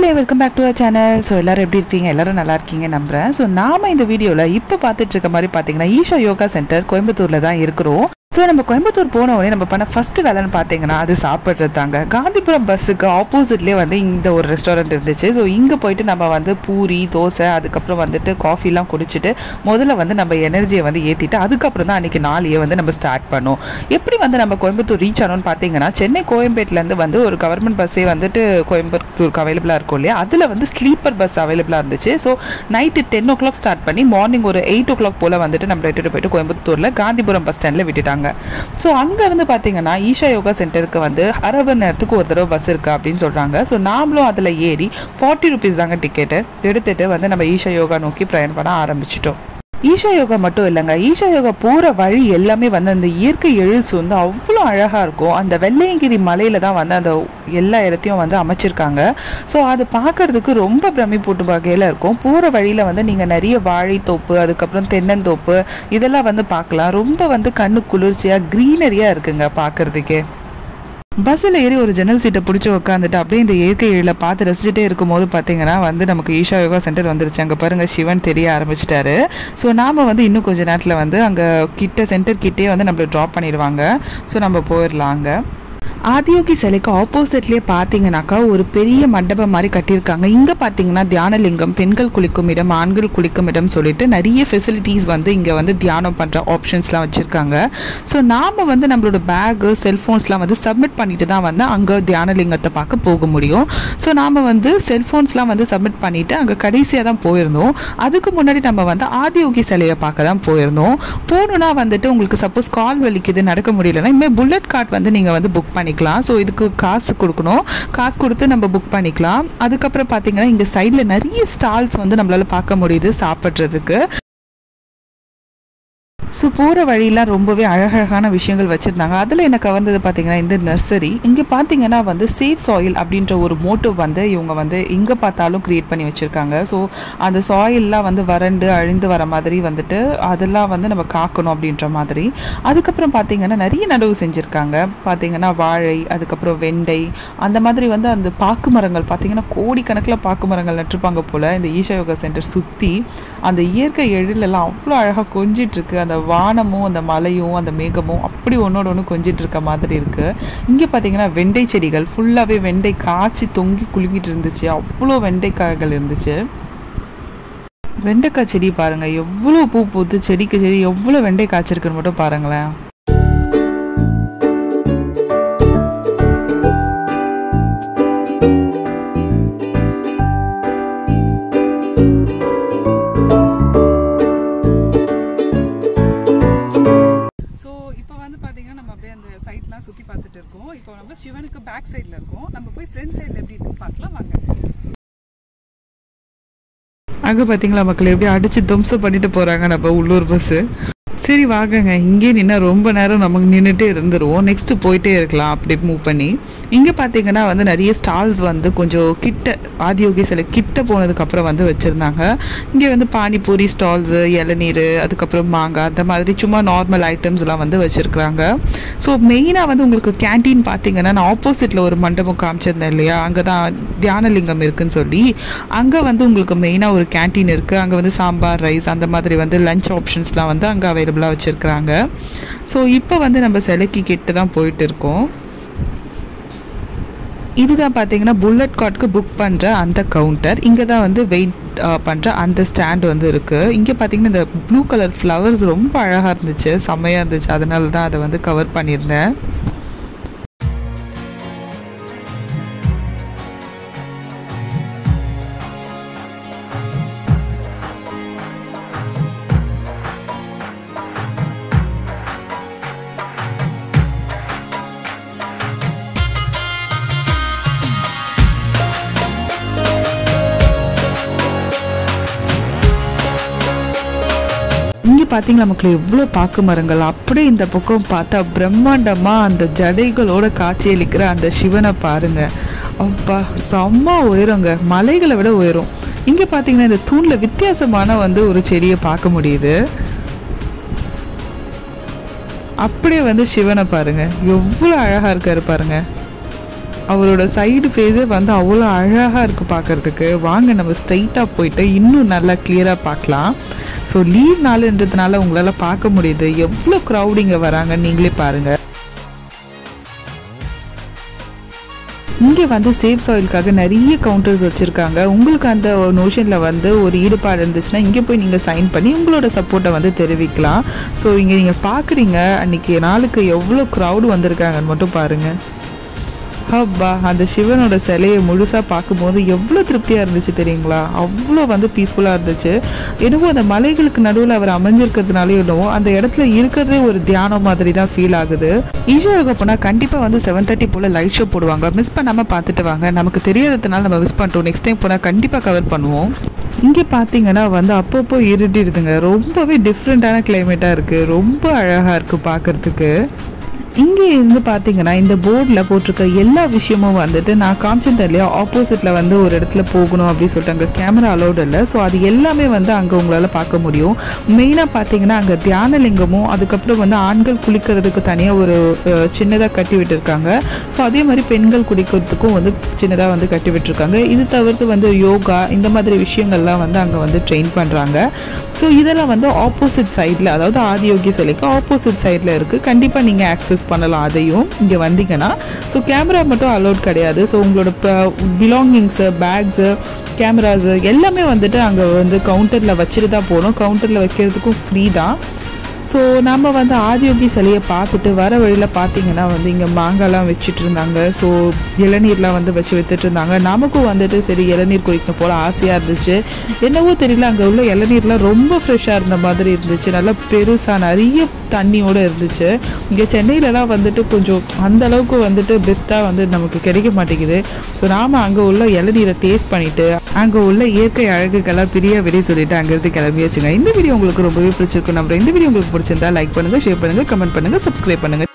மக்களே welcome back to our channel so எல்லாரும் எப்படி இருக்கீங்க எல்லாரும் நல்லா இருக்கீங்க நம்புறேன் ஸோ நாம இந்த வீடியோவில் இப்போ பார்த்துட்டு இருக்க மாதிரி பார்த்தீங்கன்னா ஈஷா யோகா சென்டர் கோயம்புத்தூரில் தான் இருக்கிறோம் ஸோ நம்ம கோயம்புத்தூர் போன உடனே நம்ம பண்ண ஃபர்ஸ்ட் வேலைன்னு பார்த்தீங்கன்னா அது சாப்பிட்றது தாங்க காந்திபுரம் பஸ்ஸுக்கு ஆப்போசிட்லேயே வந்து இந்த ஒரு ரெஸ்டாரண்ட் இருந்துச்சு ஸோ இங்கே போயிட்டு நம்ம வந்து பூரி தோசை அதுக்கப்புறம் வந்துட்டு காஃபிலாம் குடிச்சிட்டு முதல்ல வந்து நம்ம எனர்ஜியை வந்து ஏற்றிட்டு அதுக்கப்புறம் தான் அன்றைக்கி நாளையே வந்து நம்ம ஸ்டார்ட் பண்ணோம் எப்படி வந்து நம்ம கோயம்புத்தூர் ரீச் ஆனோம்னு பார்த்தீங்கன்னா சென்னை கோயம்பேட்டிலேருந்து வந்து ஒரு கவர்மெண்ட் பஸ்ஸே வந்துட்டு கோயம்புத்தூருக்கு அவைலபிளாக இருக்கும் இல்லையா அதில் வந்து ஸ்லீப்பர் பஸ் அவைலபிளாக இருந்துச்சு so night ten o'clock start பண்ணி மார்னிங் ஒரு எயிட் ஓ கிளாக் போல் வந்துட்டு நம்ம எடுத்துகிட்டு போயிட்டு கோயம்புத்தூரில் காந்திபுரம் பஸ் ஸ்டாண்டில் விட்டுட்டாங்க ஸோ அங்கேருந்து பார்த்தீங்கன்னா ஈஷா யோகா சென்டருக்கு வந்து அரை மணி நேரத்துக்கு ஒரு தடவை பஸ் இருக்குது அப்படின்னு சொல்கிறாங்க ஸோ நாமளும் அதில் ஏறி ஃபார்ட்டி ருபீஸ் தாங்க டிக்கெட்டு எடுத்துகிட்டு வந்து நம்ம ஈஷா யோகா நோக்கி பிரயாணம் பண்ண ஆரம்பிச்சிட்டோம் ஈஷா யோகா மட்டும் இல்லைங்க ஈஷா யோகா போகிற வழி எல்லாமே வந்து அந்த இயற்கை எழுச்சி வந்து அவ்வளோ அழகாக இருக்கும் அந்த வெள்ளையங்கிரி மலையில தான் வந்து அந்த எல்லா இடத்தையும் வந்து அமைச்சிருக்காங்க ஸோ அது பார்க்கறதுக்கு ரொம்ப பிரமிப்பூட்டு வகையில் இருக்கும் போகிற வழியில் வந்து நீங்கள் நிறைய வாழைத்தோப்பு அதுக்கப்புறம் தென்னந்தோப்பு இதெல்லாம் வந்து பார்க்கலாம் ரொம்ப வந்து கண்ணு குளிர்ச்சியாக க்ரீனரியாக இருக்குங்க பார்க்கறதுக்கே பஸ்ஸில் ஏறி ஒரு ஜன்னல் சீட்டை பிடிச்சி உட்காந்துட்டு அப்படியே இந்த இயற்கை எழில பார்த்து ரசிச்சுட்டே இருக்கும்போது பார்த்தீங்கன்னா வந்து நமக்கு ஈஷா யோகா சென்டர் வந்துருச்சு அங்கே பாருங்கள் சிவன் தெரிய ஆரம்பிச்சிட்டாரு ஸோ நாம் வந்து இன்னும் கொஞ்சம் நேரத்தில் வந்து அங்கே கிட்ட சென்டர் கிட்டே வந்து நம்மளை ட்ராப் பண்ணிடுவாங்க ஸோ நம்ம போயிடலாம் அங்கே ஆதியோகி சிலைக்கு ஆப்போசிட்லேயே பார்த்தீங்கன்னாக்கா ஒரு பெரிய மண்டபம் மாதிரி கட்டியிருக்காங்க இங்கே பார்த்தீங்கன்னா தியானலிங்கம் பெண்கள் குளிக்கும் இடம் ஆண்கள் குளிக்கும் இடம் சொல்லிட்டு நிறைய ஃபெசிலிட்டிஸ் வந்து இங்கே வந்து தியானம் பண்ணுற ஆப்ஷன்ஸ்லாம் வச்சுருக்காங்க ஸோ நாம் வந்து நம்மளோட பேகு செல்ஃபோன்ஸ்லாம் வந்து சப்மிட் பண்ணிட்டு தான் வந்து அங்கே தியானலிங்கத்தை பார்க்க போக முடியும் ஸோ நாம் வந்து செல்ஃபோன்ஸ்லாம் வந்து சப்மிட் பண்ணிவிட்டு அங்கே கடைசியாக தான் போயிருந்தோம் அதுக்கு முன்னாடி நம்ம வந்து ஆதியோகி சிலையை பார்க்க தான் போயிருந்தோம் போகணுன்னா வந்துட்டு உங்களுக்கு சப்போஸ் கால் வலிக்குது நடக்க முடியலன்னா இனிமேல் புல்லட் கார்ட் வந்து நீங்கள் வந்து புக் பண்ணிக்கலாம் ஸோ இதுக்கு காசு கொடுக்கணும் காசு கொடுத்து நம்ம புக் பண்ணிக்கலாம் அதுக்கப்புறம் பார்த்தீங்கன்னா இங்கே சைடில் நிறைய ஸ்டால்ஸ் வந்து நம்மளால் பார்க்க முடியுது சாப்பிட்றதுக்கு ஸோ போகிற வழியெலாம் ரொம்பவே அழகழகான விஷயங்கள் வச்சுருந்தாங்க அதில் எனக்கு கவர்ந்தது பார்த்தீங்கன்னா இந்த நர்சரி இங்கே பார்த்தீங்கன்னா வந்து சேவ் சாயில் அப்படின்ற ஒரு மோட்டோ வந்து இவங்க வந்து எங்கே பார்த்தாலும் க்ரியேட் பண்ணி வச்சுருக்காங்க ஸோ அந்த சாயில்லாம் வந்து வறண்டு அழிந்து வர மாதிரி வந்துட்டு அதெல்லாம் வந்து நம்ம காக்கணும் அப்படின்ற மாதிரி அதுக்கப்புறம் பார்த்தீங்கன்னா நிறைய நடவு செஞ்சுருக்காங்க பார்த்தீங்கன்னா வாழை அதுக்கப்புறம் வெண்டை அந்த மாதிரி வந்து அந்த பாக்கு மரங்கள் பார்த்தீங்கன்னா கோடிக்கணக்கில் பாக்கு மரங்கள் நட்டுருப்பாங்க போல் இந்த ஈஷா யோகா சென்டர் சுற்றி அந்த இயற்கை எழிலெல்லாம் அவ்வளோ அழகாக கொஞ்சிட்ருக்கு அந்த வானமும் அந்த மலையும் அந்த மேகமும் அப்படி ஒன்றோட ஒன்று கொஞ்சிட்டு இருக்க மாதிரி இருக்குது இங்கே பார்த்தீங்கன்னா வெண்டை செடிகள் ஃபுல்லாகவே வெண்டை காய்ச்சி தொங்கி குலுங்கிட்டு இருந்துச்சு அவ்வளோ வெண்டைக்காய்கள் இருந்துச்சு வெண்டைக்காய் செடி பாருங்கள் எவ்வளோ பூ பூத்து செடிக்கு செடி எவ்வளோ வெண்டை காய்ச்சிருக்குன்னு மட்டும் பாருங்களேன் ஸோ இப்போ வந்து பார்த்தீங்கன்னா நம்ம அப்படியே அந்த சைட்லாம் சுற்றி பார்த்துட்டு இருக்கோம் இப்போ நம்ம சிவனுக்கு பேக் சைடில் இருக்கோம் நம்ம போய் ஃப்ரண்ட் சைடில் எப்படி இருக்குன்னு பார்க்கலாம் வாங்க அங்கே பார்த்தீங்களா மக்கள் எப்படி அடித்து தும்சம் பண்ணிட்டு போகிறாங்க நம்ம உள்ளூர் பஸ்ஸு சரி வாங்கங்க இங்கே நின்னா ரொம்ப நேரம் நமக்கு நின்றுட்டே இருந்துருவோம் நெக்ஸ்ட்டு போயிட்டே இருக்கலாம் அப்படி மூவ் பண்ணி இங்கே பார்த்தீங்கன்னா வந்து நிறைய ஸ்டால்ஸ் வந்து கொஞ்சம் கிட்ட ஆதியோகி சில கிட்ட போனதுக்கப்புறம் வந்து வச்சுருந்தாங்க இங்கே வந்து பானிபூரி ஸ்டால்ஸு இளநீர் அதுக்கப்புறம் மாங்காய் அந்த மாதிரி சும்மா நார்மல் ஐட்டம்ஸ்லாம் வந்து வச்சுருக்குறாங்க ஸோ மெயினாக வந்து உங்களுக்கு கேன்டீன் பார்த்தீங்கன்னா நான் ஆப்போசிட்டில் ஒரு மண்டபம் காமிச்சிருந்தேன் இல்லையா அங்கே தான் தியானலிங்கம் இருக்குன்னு சொல்லி அங்கே வந்து உங்களுக்கு மெயினாக ஒரு கேன்டீன் இருக்குது அங்கே வந்து சாம்பார் ரைஸ் அந்த மாதிரி வந்து லஞ்ச் ஆப்ஷன்ஸ்லாம் வந்து அங்கே அவைலபிளாக வச்சுருக்குறாங்க ஸோ இப்போ வந்து நம்ம சிலைக்கு கிட்ட தான் போயிட்டு இருக்கோம் இதுதான் பார்த்தீங்கன்னா புல்லட் கார்டுக்கு புக் பண்ணுற அந்த கவுண்டர் இங்கே தான் வந்து வெயிட் பண்ணுற அந்த ஸ்டாண்ட் வந்து இருக்குது இங்கே பார்த்தீங்கன்னா இந்த ப்ளூ கலர் ஃப்ளவர்ஸ் ரொம்ப அழகாக இருந்துச்சு செம்மையாக இருந்துச்சு அதனால தான் அதை வந்து கவர் பண்ணியிருந்தேன் இங்கே பார்த்தீங்களா மக்கள் எவ்வளோ பாக்கு மரங்கள் அப்படியே இந்த பக்கம் பார்த்தா பிரம்மாண்டமாக அந்த ஜடைகளோட காட்சியளிக்கிற அந்த சிவனை பாருங்க அப்பா செம்ம உயரங்க மலைகளை விட உயரம் இங்கே பார்த்தீங்கன்னா இந்த தூணில் வித்தியாசமான வந்து ஒரு செடியை பார்க்க முடியுது அப்படியே வந்து சிவனை பாருங்க எவ்வளோ அழகாக இருக்காரு பாருங்க அவரோட சைடு ஃபேஸே வந்து அவ்வளோ அழகாக இருக்குது பார்க்குறதுக்கு வாங்க நம்ம ஸ்ட்ரைட்டாக போயிட்டு இன்னும் நல்லா கிளியராக பார்க்கலாம் ஸோ லீவ் நாளுன்றதுனால உங்களால் பார்க்க முடியுது எவ்வளோ க்ரௌடிங்க வராங்க நீங்களே பாருங்கள் இங்கே வந்து சேஃப் சாயிலுக்காக நிறைய கவுண்டர்ஸ் வச்சுருக்காங்க உங்களுக்கு அந்த நோஷனில் வந்து ஒரு ஈடுபாடு இருந்துச்சுன்னா இங்கே போய் நீங்கள் சைன் பண்ணி உங்களோட சப்போர்ட்டை வந்து தெரிவிக்கலாம் ஸோ இங்கே நீங்கள் பார்க்குறீங்க அன்றைக்கி நாளுக்கு எவ்வளோ க்ரௌடு வந்திருக்காங்கன்னு மட்டும் பாருங்கள் அப்பா அந்த சிவனோட சிலையை முழுசாக பார்க்கும்போது எவ்வளோ திருப்தியாக இருந்துச்சு தெரியுங்களா அவ்வளோ வந்து பீஸ்ஃபுல்லாக இருந்துச்சு என்னவோ அந்த மலைகளுக்கு நடுவில் அவர் அமைஞ்சிருக்கிறதுனால என்னவோ அந்த இடத்துல இருக்கிறதே ஒரு தியானம் மாதிரி தான் ஃபீல் ஆகுது ஈஷோ யோகா போனால் கண்டிப்பாக வந்து செவன் தேர்ட்டி போல் லைட் ஷோ போடுவாங்க மிஸ் பண்ணாமல் பார்த்துட்டு வாங்க நமக்கு தெரியாததுனால நம்ம மிஸ் பண்ணிட்டோம் நெக்ஸ்ட் டைம் போனால் கண்டிப்பாக கவர் பண்ணுவோம் இங்கே பார்த்தீங்கன்னா வந்து அப்பப்போ இருட்டிடுதுங்க ரொம்பவே டிஃப்ரெண்ட்டான கிளைமேட்டாக இருக்குது ரொம்ப அழகாக இருக்குது பார்க்குறதுக்கு இங்கே இருந்து பார்த்தீங்கன்னா இந்த போர்டில் போட்டிருக்க எல்லா விஷயமும் வந்துட்டு நான் காமிச்சிருந்தேன் இல்லையா ஆப்போசிட்டில் வந்து ஒரு இடத்துல போகணும் அப்படின்னு சொல்லிட்டு அங்கே கேமரா அலௌட் இல்லை ஸோ அது எல்லாமே வந்து அங்கே உங்களால் பார்க்க முடியும் மெயினாக பார்த்தீங்கன்னா அங்கே தியானலிங்கமும் அதுக்கப்புறம் வந்து ஆண்கள் குளிக்கிறதுக்கு தனியாக ஒரு சின்னதாக கட்டி விட்டுருக்காங்க ஸோ அதே மாதிரி பெண்கள் குளிக்கிறதுக்கும் வந்து சின்னதாக வந்து கட்டி விட்டுருக்காங்க இது தவிர்த்து வந்து யோகா இந்த மாதிரி விஷயங்கள்லாம் வந்து அங்கே வந்து ட்ரெயின் பண்ணுறாங்க ஸோ இதெல்லாம் வந்து ஆப்போசிட் சைடில் அதாவது ஆதியோகி சிலைக்கு ஆப்போசிட் சைடில் இருக்குது கண்டிப்பாக நீங்கள் ஆக்சஸ் பண்ணலாம் அதையும் இங்கே வந்தீங்கன்னா ஸோ கேமரா மட்டும் அலோட் கிடையாது ஸோ உங்களோட பிலாங்கிங்ஸு பேக்ஸு கேமராஸு எல்லாமே வந்துட்டு அங்கே வந்து கவுண்டரில் வச்சுட்டு தான் போகணும் கவுண்டரில் வைக்கிறதுக்கும் ஃப்ரீ தான் ஸோ நம்ம வந்து ஆதியோகி சிலையை பார்த்துட்டு வர வழியில் பார்த்தீங்கன்னா வந்து இங்கே மாங்காய்லாம் வச்சுட்டு இருந்தாங்க ஸோ இளநீர்லாம் வந்து வச்சு வித்துட்டு இருந்தாங்க நமக்கும் வந்துட்டு சரி இளநீர் குடிக்கணும் போல் ஆசையாக இருந்துச்சு என்னவோ தெரியல அங்கே உள்ள இளநீர்லாம் ரொம்ப ஃப்ரெஷ்ஷாக இருந்த மாதிரி இருந்துச்சு நல்லா பெருசாக நிறைய தண்ணியோடு இருந்துச்சு இங்கே சென்னையிலலாம் வந்துட்டு கொஞ்சம் அந்த அளவுக்கு வந்துட்டு பெஸ்ட்டாக வந்து நமக்கு கிடைக்க மாட்டேங்குது ஸோ நாம் அங்கே உள்ள இளநீரை டேஸ்ட் பண்ணிவிட்டு அங்கே உள்ள இயற்கை அழகுக்கெல்லாம் பெரிய வெளியே சொல்லிட்டு அங்கேருந்து கிளம்பியாச்சுங்க இந்த வீடியோ உங்களுக்கு ரொம்பவே பிடிச்சிருக்கும் நம்புறேன் இந்த வீடியோ உங்களுக்கு பிடிச்சிருந்தா லைக் பண்ணுங்கள் ஷேர் பண்ணுங்கள் கமெண்ட் பண்ணுங்கள் சப்ஸ்கிரைப் பண்ணுங்கள்